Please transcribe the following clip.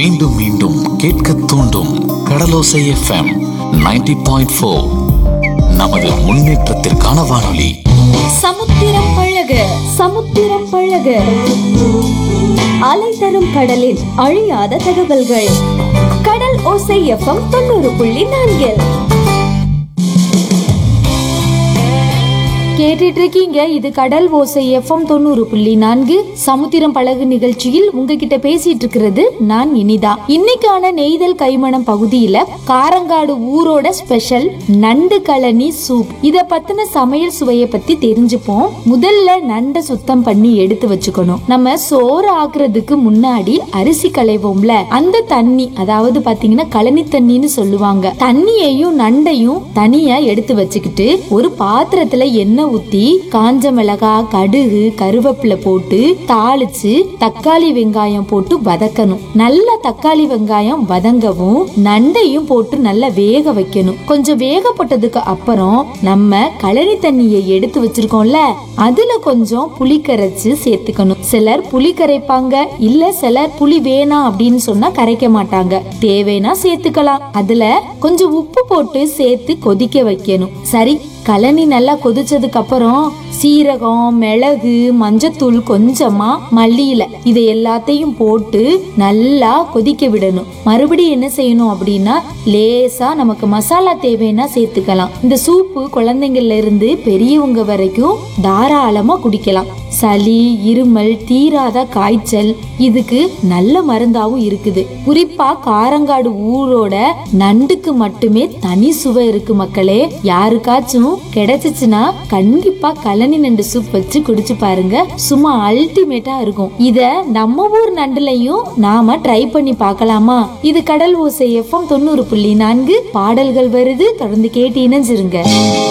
மீண்டும் மீண்டும் கேட்க தூண்டும் கடலோசை எஃப்எம் 90.4 பாயிண்ட் ஃபோர் நமது முன்னேற்றத்திற்கான வானொலி சமுத்திரம் பழக சமுத்திரம் பழக அலை தரும் கடலில் அழியாத தகவல்கள் கடல் ஓசை எஃப்எம் தொண்ணூறு புள்ளி நான்கில் கேட்டுட்டு இருக்கீங்க இது கடல் ஓசை எஃப்எம் தொண்ணூறு புள்ளி நான்கு சமுத்திரம் பழகு நிகழ்ச்சியில் உங்ககிட்ட பேசிட்டு இருக்கிறது நான் இனிதா இன்னைக்கான நெய்தல் கைமணம் பகுதியில காரங்காடு ஊரோட ஸ்பெஷல் நண்டு கழனி சூப் இத பத்தின சமையல் சுவையை பத்தி தெரிஞ்சுப்போம் முதல்ல நண்டை சுத்தம் பண்ணி எடுத்து வச்சுக்கணும் நம்ம சோறு ஆக்குறதுக்கு முன்னாடி அரிசி களைவோம்ல அந்த தண்ணி அதாவது பாத்தீங்கன்னா கழனி தண்ணின்னு சொல்லுவாங்க தண்ணியையும் நண்டையும் தனியா எடுத்து வச்சுக்கிட்டு ஒரு பாத்திரத்துல எண்ணெய் ஊத்தி காஞ்ச மிளகாய் கடுகு கருவேப்பிலை போட்டு தாளிச்சு தக்காளி வெங்காயம் போட்டு வதக்கணும் நல்ல தக்காளி வெங்காயம் வதங்கவும் நண்டையும் போட்டு நல்லா வேக வைக்கணும் கொஞ்சம் வேகப்பட்டதுக்கு அப்புறம் நம்ம கழனி தண்ணியை எடுத்து வச்சிருக்கோம்ல அதுல கொஞ்சம் புளி கரைச்சு சேர்த்துக்கணும் சிலர் புளி கரைப்பாங்க இல்ல சிலர் புளி வேணாம் அப்படின்னு சொன்னா கரைக்க மாட்டாங்க தேவைன்னா சேர்த்துக்கலாம் அதுல கொஞ்சம் உப்பு போட்டு சேர்த்து கொதிக்க வைக்கணும் சரி கழனி நல்லா கொதிச்சதுக்கு அப்புறம் சீரகம் மிளகு மஞ்சத்தூள் கொஞ்சமா மல்லியில இதை எல்லாத்தையும் போட்டு நல்லா கொதிக்க விடணும் மறுபடியும் என்ன செய்யணும் அப்படின்னா லேசா நமக்கு மசாலா தேவைன்னா சேர்த்துக்கலாம் இந்த சூப்பு குழந்தைங்கள்ல இருந்து பெரியவங்க வரைக்கும் தாராளமா குடிக்கலாம் சளி இருமல் தீராத காய்ச்சல் இதுக்கு நல்ல மருந்தாவும் இருக்குது குறிப்பா காரங்காடு ஊரோட நண்டுக்கு மட்டுமே தனி சுவை இருக்கு மக்களே யாருக்காச்சும் கிடைச்சிச்சுன்னா கண்டிப்பா கழனி நண்டு சூப் வச்சு குடிச்சு பாருங்க சும்மா அல்டிமேட்டா இருக்கும் இத நம்ம ஊர் நண்டுலையும் நாம ட்ரை பண்ணி பார்க்கலாமா இது கடல் ஓசை எஃப்எம் தொண்ணூறு புள்ளி நான்கு பாடல்கள் வருது தொடர்ந்து கேட்டு இணைஞ்சிருங்க